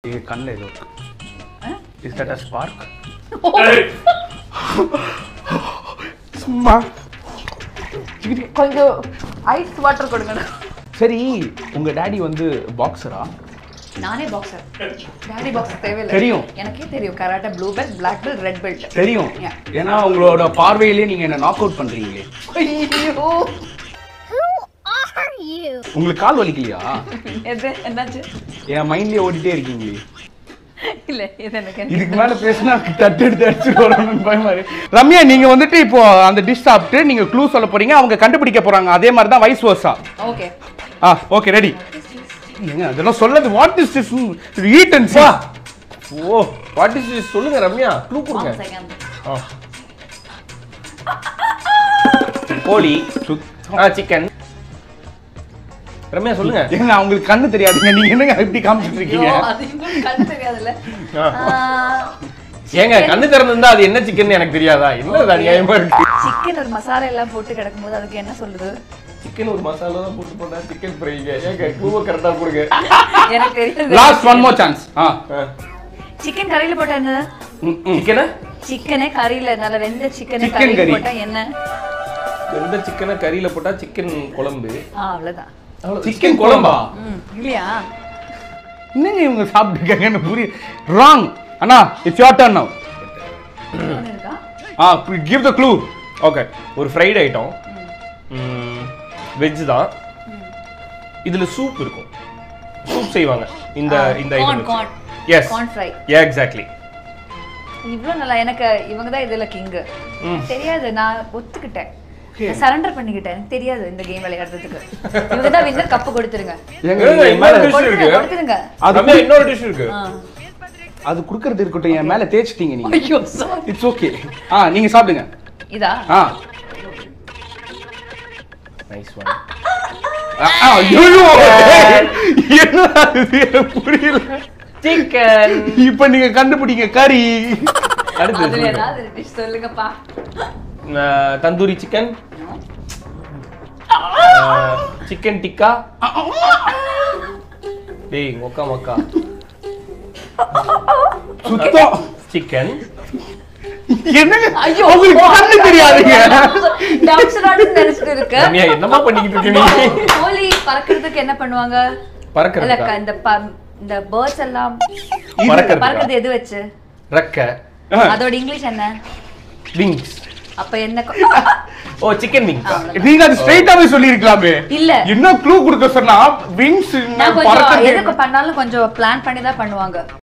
இது கண்ணில் ஏதோ இருக்கு இஸ் தட் அ ஸ்பார்க் சும்மா கொஞ்சம் ஐஸ் வாட்டர் கொடுங்க சரி உங்க டாடி வந்து பாக்ஸரா நானே பாக்ஸர் டாடி பாக்ஸர் தேவையில்லை தெரியும். எனக்கே தெரியும் karate blue belt black belt red belt தெரியும் Yeah. ஏன்னா உங்களோட பார்வையிலே நீங்க என்ன நாக் அவுட் பண்றீங்களே ஐயோ are you? உங்களுக்கு கால் வலிக்கலையா எது என்னாச்சு என் மைண்ட்லயே ஓடிட்டே இருக்கீங்களே இல்ல இது எனக்கு இதுக்கு மேல பேசினா தட்டு எடுத்து அடிச்சுட்டு வரணும்னு பயமா இருக்கு ரம்யா நீங்க வந்துட்டு இப்போ அந்த டிஷ் சாப்பிட்டு நீங்க க்ளூ சொல்ல போறீங்க அவங்க கண்டுபிடிக்க போறாங்க அதே மாதிரி தான் வைஸ் வர்ஸா ஓகே ஆ ஓகே ரெடி ஏங்க அதெல்லாம் சொல்லது what is this eat and பா. Oh what is this? சொல்லுங்க ரம்யா க்ளூ கொடுங்க செகண்ட் ஆ. கோழி ஆ சிக்கன் ரம்யா சொல்லுங்க ஏங்க அவங்களுக்கு கண்ணு தெரியாதுங்க நீங்க என்னங்க இப்படி காமிச்சிட்டு இருக்கீங்க அது இன்னும் கண்ணு தெரியாதுல்ல ஆ. ஆஹ், ஏங்க கண்ணு திறந்திருந்தா அது என்ன சிக்கன் எனக்கு தெரியாதா என்ன இது அநியாயமா இருக்கு சிக்கன் ஒரு மசாலா எல்லாம் போட்டு கிடக்கும்போது அதுக்கு என்ன சொல்லுது சிக்கன் ஒரு மசாலா தான் போட்டு போட்டா சிக்கன் ஃப்ரைங்க ஏங்க க்ளூவை கரெக்டா கொடுங்க எனக்கு தெரியாது லாஸ்ட் ஒன் மோர் சான்ஸ் ஆ சிக்கன் கறியில போட்டா என்ன சிக்கனை சிக்கனே கறியில நல்ல வெந்த சிக்கனே Chicken கறியில curry. போட்டா என்ன எந்த சிக்கனை கறியில போட்டா சிக்கன் குழம்பு ஆ அவ்வளவுதான் சிக்கன் குழம்பா ம் இல்லையா என்னங்க இவங்க சாப்பிட்டுருக்காங்கன்னு புரிய ராங் அண்ணா இட்ஸ் யோர் டர்ன் நவ் இன்னொன்னு இருக்கா ஆ கிவ் த க்ளூ ஓகே ஒரு ஃப்ரைட் ஐட்டம் வெஜ் தான் இதுல சூப் இருக்கும் சூப் செய்வாங்க இந்த இந்த corn, item corn. Yes corn fry exactly இவ்ளோ நல்லா எனக்கு இவங்க தான் இதுல கிங் ம். தெரியாது நான் ஒத்துக்கிட்டேன் சரண்டர் பண்ணிக்கிட்டேன் எனக்கு தெரியாது இந்த கேம் விளையாடுறதுக்கு இவங்க தான் வின்னர் கப்பு கொடுத்துருங்க ஏங்க ஏங்க, என் மேல இன்னொரு dish கொடுத்துருங்க இருக்கு கொடுத்துருங்க அது ரம்யா இன்னொரு டிஷ் இருக்கு ஆ. அது குடுக்கறது இருக்கட்டும் என் மேல தேய்ச்சிட்டீங்க நீங்க ஐயோ sorry. இட்ஸ் ஓகே ஆ நீங்க சாப்பிடுங்க இதா ஆ நைஸ் ஒன் ஆ, ஆ, ஐயோ என்ன இது எனக்கு புரியல சிக்கன் இப்ப நீங்க கண்டுபிடிங்க கறி அடுத்து அதுல சொல்லுங்க. ஏதாவது டிஷ் சொல்லுங்கப்பா அஹ், தந்தூரி சிக்கன் சிக்கன் டிக்கா டேய் மொக்கா மொக்கா சுத்தம் சிக்கன் என்னங்க ஐயோ உங்களுக்கு கண்ணு தெரியாதுங்க டம்ஸ் நாட்ஸ் நினைச்சிட்டு இருக்கு ரம்யா என்னமா பண்ணிக்கிட்டு இருக்க நீ கோழி பறக்கிறதுக்கு என்ன பண்ணுவாங்க இல்ல பறக்கிறதுக்கா இந்த ப- இந்த பேர்ட்ஸ் எல்லாம் பறக்கிறதுக்கா பறக்கிறது எது வச்சு ரெக்க அதோட இங்கிலீஷ் என்ன விங்ஸ் அப்ப என்ன கொ- ஓ சிக்கன் விங்ஸ் நீங்க அது ஸ்ட்ரைட்டாவே சொல்லிருக்கலாமே இல்ல என்ன க்ளூ கொடுக்க சொன்னா விங்ஸ் நான் கொஞ்சம் பறக்கிறது எதுக்கு பண்ணாலும் கொஞ்சம் பிளான் பண்ணி தான் பண்ணுவாங்க